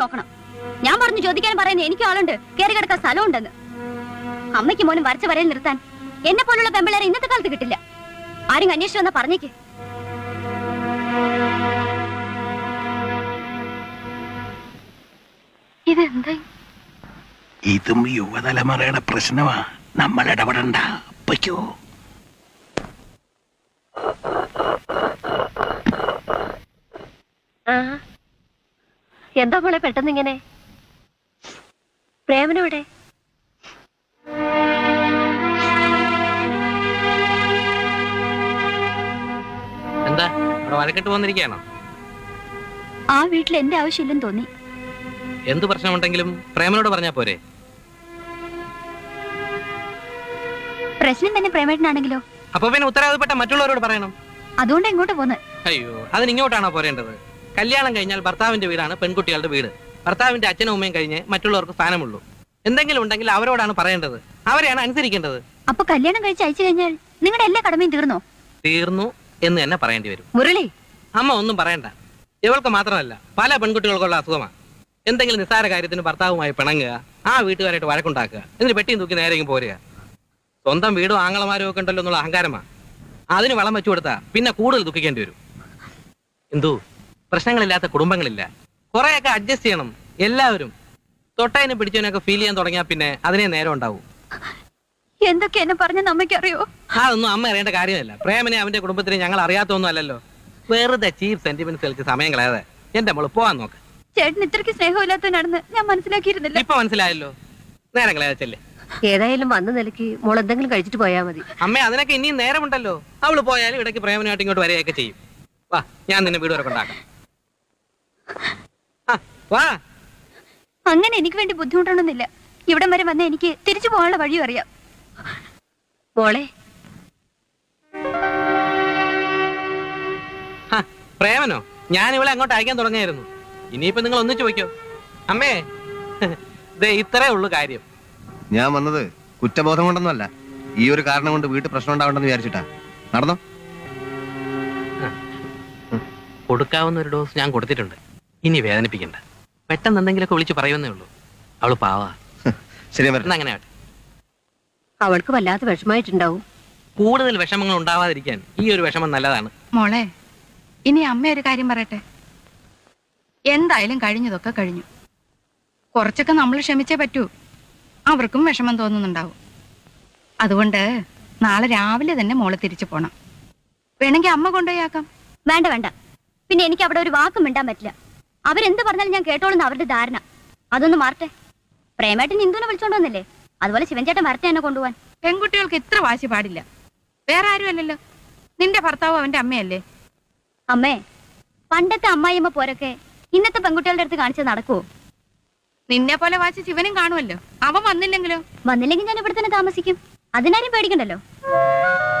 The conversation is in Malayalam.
നോക്കണം ഞാൻ പറഞ്ഞു ചോദിക്കാൻ പറയുന്നത് എനിക്ക് ആളുണ്ട് കയറി കിടക്കാൻ സ്ഥലമുണ്ടെന്ന് അമ്മയ്ക്ക് മോനും വരച്ച വരയിൽ നിർത്താൻ എന്നെ പോലുള്ള പെമ്പിളേരെ ഇന്നത്തെ കാലത്ത് കിട്ടില്ല ആരും അന്വേഷിച്ചു വന്നാ പറഞ്ഞേക്ക് ഇതെന്താ ഇതും യുവതലമുറയുടെ പ്രശ്നമാ നമ്മൾ ഇടപെടണ്ട പൊയ്ക്കോ എന്താ മോളെ പെട്ടെന്ന് ഇങ്ങനെ പ്രേമനോടെ എന്താ അവിടെ വഴക്കിട്ട് വന്നിരിക്കുകയാണോ ആ വീട്ടിൽ എന്റെ ആവശ്യമില്ലെന്ന് തോന്നി എന്ത് പ്രശ്നമുണ്ടെങ്കിലും പ്രേമനോട് പറഞ്ഞാ പോരെ പ്രശ്നം തന്നെ പ്രേമേട്ടനാണെങ്കിലോ അപ്പൊ പിന്നെ ഉത്തരവാദപ്പെട്ട മറ്റുള്ളവരോട് പറയണം അതുകൊണ്ട് എങ്ങോട്ട് പോന്ന് അയ്യോ അതിന് ഇങ്ങോട്ടാണോ പോരേണ്ടത് കല്യാണം കഴിഞ്ഞാൽ ഭർത്താവിന്റെ വീടാണ് പെൺകുട്ടികളുടെ വീട് ഭർത്താവിന്റെ അച്ഛനും അമ്മയും കഴിഞ്ഞ് മറ്റുള്ളവർക്ക് സ്ഥാനമുള്ളൂ എന്തെങ്കിലും ഉണ്ടെങ്കിൽ അവരോടാണ് പറയേണ്ടത് അവരെയാണ് അനുസരിക്കേണ്ടത് അപ്പൊ കല്യാണം കഴിച്ച് അയച്ചു കഴിഞ്ഞാൽ നിങ്ങളുടെ എല്ലാ കടമയും തീർന്നോ തീർന്നു എന്ന് തന്നെ പറയേണ്ടി വരും മുരളി അമ്മ ഒന്നും പറയണ്ട ഇവൾക്ക് മാത്രമല്ല പല പെൺകുട്ടികൾക്കുള്ള അസുഖമാണ് എന്തെങ്കിലും നിസ്സാര കാര്യത്തിന് ഭർത്താവുമായി പിണങ്ങുക ആ വീട്ടുകാരായിട്ട് വഴക്കുണ്ടാക്കുക എന്നിട്ട് പെട്ടിയും തൂക്കി നേരെ ഇങ്ങ് പോരുക സ്വന്തം വീടും ആങ്ങളമാരും ഒക്കെ ഉണ്ടല്ലോ എന്നുള്ള അഹങ്കാരമാ അതിന് വളം വെച്ചു കൊടുത്താ പിന്നെ കൂടുതൽ ദുഃഖിക്കേണ്ടി വരും എന്തു പ്രശ്നങ്ങളില്ലാത്ത കുടുംബങ്ങളില്ല കുറെയൊക്കെ അഡ്ജസ്റ്റ് ചെയ്യണം എല്ലാവരും തൊട്ടതിനെ പിടിച്ചതിനൊക്കെ ഫീൽ ചെയ്യാൻ തുടങ്ങിയാൽ പിന്നെ അതിനെ നേരം ഉണ്ടാവും എന്തൊക്കെ എന്നെ പറഞ്ഞെന്ന് അമ്മയ്ക്ക് അറിയോ അതൊന്നും അമ്മ അറിയേണ്ട കാര്യമല്ല പ്രേമനെ അവന്റെ കുടുംബത്തിനെ ഞങ്ങൾ അറിയാത്തൊന്നും അല്ലല്ലോ വെറുതെ ചീപ്പ് സെന്റിമെന്റ്സ് കളിച്ച് സമയം കളയാതെ എന്റെ മോള് പോവാൻ നോക്ക് ചേട്ടൻ ഇത്രയ്ക്ക് സ്നേഹമില്ലാത്തവനാണെന്ന് ഞാൻ മനസ്സിലാക്കിയിരുന്നില്ല ഇപ്പൊ മനസ്സിലായല്ലോ നേരം കളയാച്ചല്ലേ ഏതായാലും വന്ന നിലയ്ക്ക് മോൾ എന്തെങ്കിലും കഴിച്ചിട്ട് പോയാൽ മതി അമ്മ അതിനൊക്കെ ഇനിയും നേരമുണ്ടല്ലോ അവള് പോയാലും ഇടയ്ക്ക് പ്രേമനായിട്ട് ഇങ്ങോട്ട് വരികയൊക്കെ ചെയ്യും വാ ഞാൻ നിന്നെ വീട് വരെ കൊണ്ടാക്കാം ആ, വാ അങ്ങനെ എനിക്ക് വേണ്ടി ബുദ്ധിമുട്ടണമെന്നില്ല ഇവിടം വരെ വന്ന എനിക്ക് തിരിച്ചു പോകാനുള്ള വഴിയും അറിയാം മോളെ ആ, പ്രേമനോ ഞാൻ ഇവളെ അങ്ങോട്ട് അയക്കാൻ തുടങ്ങിയായിരുന്നു ഇനിയിപ്പോ നിങ്ങൾ ഒന്നിച്ചു വയ്ക്കോ അമ്മേ ദേ ഇത്രേ ഉള്ളു കാര്യം ഞാൻ വന്നത് കുറ്റബോധം കൊണ്ടൊന്നുമല്ല ഈ ഒരു കാരണം കൊണ്ട് വീട്ടിൽ പ്രശ്നം ഉണ്ടാവണ്ടെന്ന് വിചാരിച്ചിട്ടാ നടന്നോ കൊടുക്കാവുന്ന ഒരു ഡോസ് ഞാൻ കൊടുത്തിട്ടുണ്ട് ഇനി വേദനിപ്പിക്കണ്ട പെട്ടെന്ന് എന്തെങ്കിലുമൊക്കെ വിളിച്ച് പറയുന്നേ ഉള്ളൂ അവള് പാവാ ശരി വരണം എന്നാ അങ്ങനെ ആവട്ടെ അവൾക്ക് വല്ലാത്ത വിഷമായിട്ടുണ്ടാവും കൂടുതൽ വിഷമങ്ങൾ ഉണ്ടാവാതിരിക്കാൻ ഈ ഒരു വിഷമം നല്ലതാണ് മോളെ ഇനി അമ്മ ഒരു കാര്യം പറയട്ടെ എന്തായാലും കഴിഞ്ഞതൊക്കെ കഴിഞ്ഞു കുറച്ചൊക്കെ നമ്മൾ ക്ഷമിച്ചേ പറ്റൂ അവർക്കും വിഷമം തോന്നുന്നുണ്ടാവും അതുകൊണ്ട് നാളെ രാവിലെ തന്നെ മോള് തിരിച്ചു പോണം വേണമെങ്കിൽ അമ്മ കൊണ്ടുപോയാക്കാം വേണ്ട വേണ്ട പിന്നെ എനിക്ക് അവിടെ ഒരു വാക്കും മിണ്ടാൻ പറ്റില്ല അവരെന്ത് പറഞ്ഞാലും ഞാൻ കേട്ടോളുന്ന അവരുടെ ധാരണ അതൊന്ന് മാറട്ടെ പ്രേമേട്ടൻ ഇന്ദുവിനെ വിളിച്ചോണ്ട് വന്നില്ലേ അതുപോലെ ശിവൻചേട്ടൻ വരട്ടെ എന്നെ കൊണ്ടുപോവാൻ പെൺകുട്ടികൾക്ക് ഇത്ര വാശി പാടില്ല വേറെ ആരും അല്ലല്ലോ നിന്റെ ഭർത്താവും അവന്റെ അമ്മയല്ലേ അമ്മേ പണ്ടത്തെ അമ്മായിയമ്മ പോരൊക്കെ ഇന്നത്തെ പെൺകുട്ടികളുടെ അടുത്ത് കാണിച്ചത് നടക്കുവോ നിന്നെ പോലെ വാശി ശിവനും കാണുമല്ലോ അവൻ വന്നില്ലെങ്കിലോ വന്നില്ലെങ്കിൽ ഞാൻ ഇവിടെ തന്നെ താമസിക്കും അതിനാരും പേടിക്കണ്ടല്ലോ